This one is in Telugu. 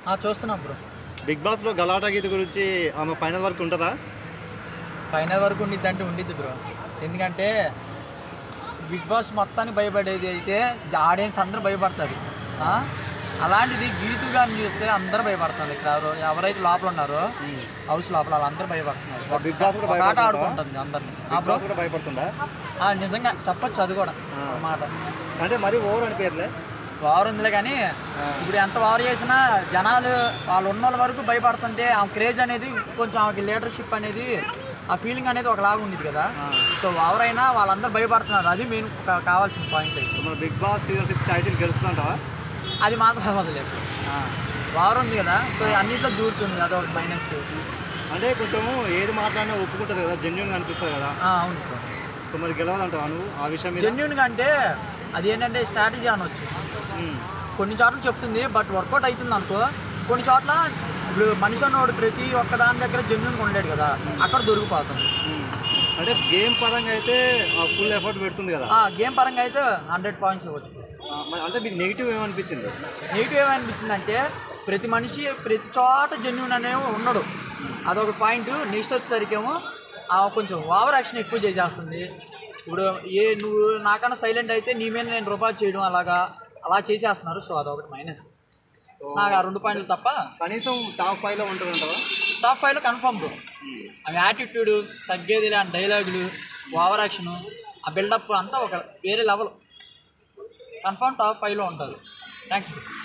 ఆ, చూస్తున్నాం బ్రో బిగ్ బాస్లో గలాటా గీత గురించి ఆమె ఫైనల్ వరకు ఉంటుందా ఫైనల్ వరకు ఉండిద్ది అంటే ఉండిద్ది బ్రో ఎందుకంటే బిగ్ బాస్ మొత్తానికి భయపడేది అయితే ఆడియన్స్ అందరూ భయపడతారు ఆ? అలాంటిది గీతు గారిని చూస్తే అందరూ భయపడతారు ఇక్కడ ఎవరు- ఎవరైతే లోపల ఉన్నారో హౌస్ లోపల వాళ్ళందరూ భయపడుతున్నారు బిగ్ బాస్ కూడా ఒక ఆట భయపడుతుందా? ఆడుకుంటుంది అందరిని ఆ బిగ్ బ్రో బాస్ కూడా భయపడుతుందా ఆ, నిజంగా చెప్పొచ్చు అది కూడా ఆ. ఒక మాట అంటే మరి ఓవర్ అని పేర్లే ఓవర్ ఉందిలే కానీ ఇప్పుడు ఎంత ఓవర్ చేసినా జనాలు వాళ్ళు ఉన్న వాళ్ళ వరకు భయపడుతుంటే ఆ క్రేజ్ అనేది కొంచెం ఆమెకి లీడర్షిప్ అనేది ఆ ఫీలింగ్ అనేది ఒకలాగా ఉండేది కదా సో ఓవర్ అయినా వాళ్ళందరూ భయపడుతున్నారు అది మెయిన్ కావాల్సిన పాయింట్ అయితే మన Bigg Boss season six title గెలుస్తుంటావా అది మాత్రం అవ్వదులేదు ఓవర్ ఉంది కదా సో అన్నిట్లో దూరుతుంది అది ఒక మైనస్ అంటే కొంచెము ఏది మాట్లాడినా ఒప్పుకుంటుంది కదా జెన్యున్గా అనిపిస్తుంది కదా అవును సో మరి గెలవదంటావా నువ్వు ఆ విషయం మీద జెన్యున్గా అంటే అది ఏంటంటే స్ట్రాటజీ అనొచ్చు ఉమ్. కొన్ని చోట్ల చెప్తుంది బట్ వర్కౌట్ అవుతుంది అనుకో కొన్ని చోట్ల ఇప్పుడు మనిషి అన్నోడు ప్రతి ఒక్క దాని దగ్గర జెన్యున్గా ఉండలేడు కదా అక్కడ దొరికిపోతుంది ఉమ్. అంటే గేమ్ పరంగా అయితే ఫుల్ ఎఫర్ట్ పెడుతుంది కదా ఆ గేమ్ పరంగా అయితే హండ్రెడ్ పాయింట్స్ ఇవ్వచ్చు ఆ, మరి అంటే మీకు నెగిటివ్ ఏమనిపించింది నెగిటివ్ ఏమనిపించిందంటే ప్రతి మనిషి ప్రతి చోట జెన్యున్ అనేవి ఉండడు అదొక పాయింట్ నెక్స్ట్ వచ్చేసరికి ఏమో ఆ కొంచెం ఓవర్ యాక్షన్ ఎక్కువ చేసేస్తుంది ఇప్పుడు ఏ నువ్వు నాకన్నా సైలెంట్ అయితే నీ మీద నేను రూపాయలు చేయడం అలాగా అలా చేసేస్తున్నారు సో అదొకటి మైనస్ నాకు ఆ రెండు పాయింట్లు తప్ప కనీసం టాప్ ఫైవ్లో ఉంటుంది అంటావా టాప్ ఫైవ్లో కన్ఫర్మ్ బ్రో ఆ యాటిట్యూడ్ తగ్గేది లేని డైలాగులు ఓవర్ యాక్షన్ ఆ బిల్డప్ అంతా ఒక వేరే లెవెల్ కన్ఫర్మ్ టాప్ ఫైవ్లో ఉంటుంది థ్యాంక్స్ బ్రో